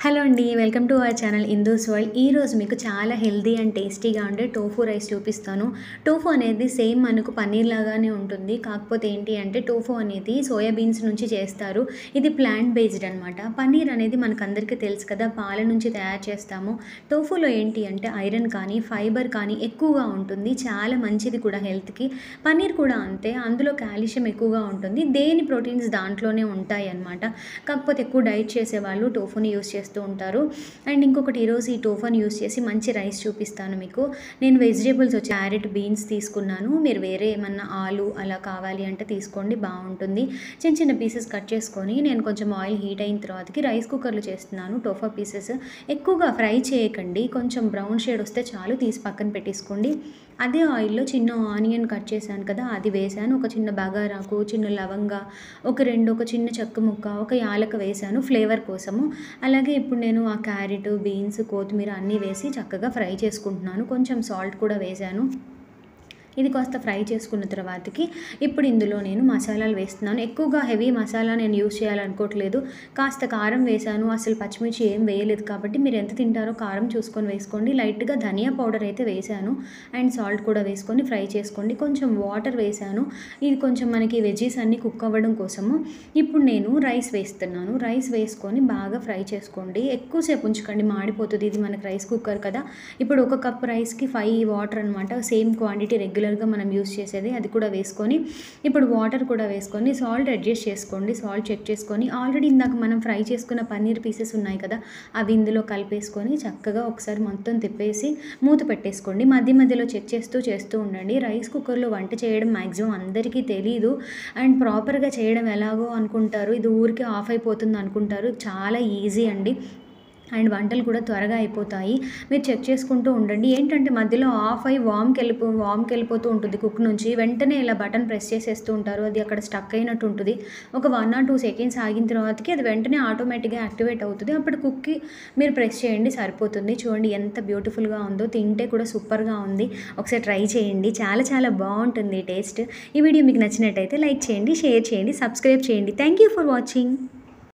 hello అండి welcome to our channel Indu's world ఈరోజు మీకు చాలా హెల్దీ అండ్ టేస్టీగా ఉండే టోఫు రైస్ చూపిస్తాను టోఫు అనేది సేమ్ మనకు పన్నీర్ లాగానే ఉంటుంది కాకపోతే ఏంటి అంటే టోఫు అనేది సోయా బీన్స్ నుంచి చేస్తారు ఇది ప్లాంట్ బేస్డ్ అనమాట పన్నీర్ అనేది మనకు అందరికీ తెలుసు కదా పాల నుంచి తయారు చేస్తాము టోఫులో ఏంటి అంటే ఐరన్ కానీ ఫైబర్ కానీ ఎక్కువగా ఉంటుంది చాలా మంచిది కూడా హెల్త్కి పన్నీర్ కూడా అంతే అందులో కాల్షియం ఎక్కువగా ఉంటుంది దేని ప్రోటీన్స్ దాంట్లోనే ఉంటాయి అన్నమాట కాకపోతే ఎక్కువ డైట్ చేసే వాళ్ళు టోఫుని యూస్ చేస్తూ ఉంటారు అండ్ ఇంకొకటి ఈరోజు ఈ టోఫాని యూస్ చేసి మంచి రైస్ చూపిస్తాను మీకు నేను వెజిటేబుల్స్ వచ్చి క్యారెట్ బీన్స్ తీసుకున్నాను మీరు వేరే ఏమన్నా ఆలు అలా కావాలి అంటే తీసుకోండి బాగుంటుంది చిన్న చిన్న పీసెస్ కట్ చేసుకొని నేను కొంచెం ఆయిల్ హీట్ అయిన తర్వాతకి రైస్ కుక్కర్లో చేస్తున్నాను టోఫా పీసెస్ ఎక్కువగా ఫ్రై చేయకండి కొంచెం బ్రౌన్ షేడ్ వస్తే చాలు తీసి పక్కన పెట్టేసుకోండి అదే ఆయిల్లో చిన్న ఆనియన్ కట్ చేశాను కదా అది వేసాను ఒక చిన్న బగారాకు చిన్న లవంగా ఒక రెండు ఒక చిన్న చెక్క ముక్క ఒక యాలక వేసాను ఫ్లేవర్ కోసము అలాగే ఇప్పుడు నేను ఆ క్యారెట్ బీన్స్ కొత్తిమీర అన్నీ వేసి చక్కగా ఫ్రై చేసుకుంటున్నాను కొంచెం సాల్ట్ కూడా వేసాను ఇది కాస్త ఫ్రై చేసుకున్న తర్వాతకి ఇప్పుడు ఇందులో నేను మసాలాలు వేస్తున్నాను ఎక్కువగా హెవీ మసాలా నేను యూస్ చేయాలనుకోవట్లేదు కాస్త కారం వేసాను అసలు పచ్చిమిర్చి ఏం వేయలేదు కాబట్టి మీరు ఎంత తింటారో కారం చూసుకొని వేసుకోండి లైట్గా ధనియా పౌడర్ అయితే వేసాను అండ్ సాల్ట్ కూడా వేసుకొని ఫ్రై చేసుకోండి కొంచెం వాటర్ వేసాను ఇది కొంచెం మనకి వెజీస్ అన్నీ కుక్ అవ్వడం కోసము ఇప్పుడు నేను రైస్ వేస్తున్నాను రైస్ వేసుకొని బాగా ఫ్రై చేసుకోండి ఎక్కువసేపు ఉంచకండి మాడిపోతుంది ఇది మనకి రైస్ కుక్కర్ కదా ఇప్పుడు ఒక కప్ రైస్కి ఫైవ్ వాటర్ అనమాట సేమ్ క్వాంటిటీ రెగ్యులర్ రెగ్యులర్గా మనం యూస్ చేసేది అది కూడా వేసుకొని ఇప్పుడు వాటర్ కూడా వేసుకొని సాల్ట్ అడ్జస్ట్ చేసుకోండి సాల్ట్ చెక్ చేసుకొని ఆల్రెడీ ఇందాక మనం ఫ్రై చేసుకున్న పన్నీర్ పీసెస్ ఉన్నాయి కదా అవి ఇందులో కలిపేసుకొని చక్కగా ఒకసారి మొత్తం తిప్పేసి మూత పెట్టేసుకోండి మధ్య మధ్యలో చెక్ చేస్తూ చేస్తూ ఉండండి రైస్ కుక్కర్లో వంట చేయడం మ్యాక్సిమం అందరికీ తెలియదు అండ్ ప్రాపర్గా చేయడం ఎలాగో అనుకుంటారు ఇది ఊరికి ఆఫ్ అయిపోతుంది అనుకుంటారు చాలా ఈజీ అండి అండ్ వంటలు కూడా త్వరగా అయిపోతాయి మీరు చెక్ చేసుకుంటూ ఉండండి ఏంటంటే మధ్యలో ఆఫ్ అయ్యి వామ్కి వెళ్ళిపో వామ్కి వెళ్ళిపోతూ ఉంటుంది కుక్ నుంచి వెంటనే ఇలా బటన్ ప్రెస్ చేసేస్తూ ఉంటారు అది అక్కడ స్టక్ అయినట్టు ఉంటుంది ఒక వన్ ఆర్ టూ సెకండ్స్ ఆగిన తర్వాతకి అది వెంటనే ఆటోమేటిక్గా యాక్టివేట్ అవుతుంది అప్పుడు కుక్కి మీరు ప్రెస్ చేయండి సరిపోతుంది చూడండి ఎంత బ్యూటిఫుల్గా ఉందో తింటే కూడా సూపర్గా ఉంది ఒకసారి ట్రై చేయండి చాలా చాలా బాగుంటుంది టేస్ట్ ఈ వీడియో మీకు నచ్చినట్టయితే లైక్ చేయండి షేర్ చేయండి సబ్స్క్రైబ్ చేయండి థ్యాంక్ యూ ఫర్ వాచింగ్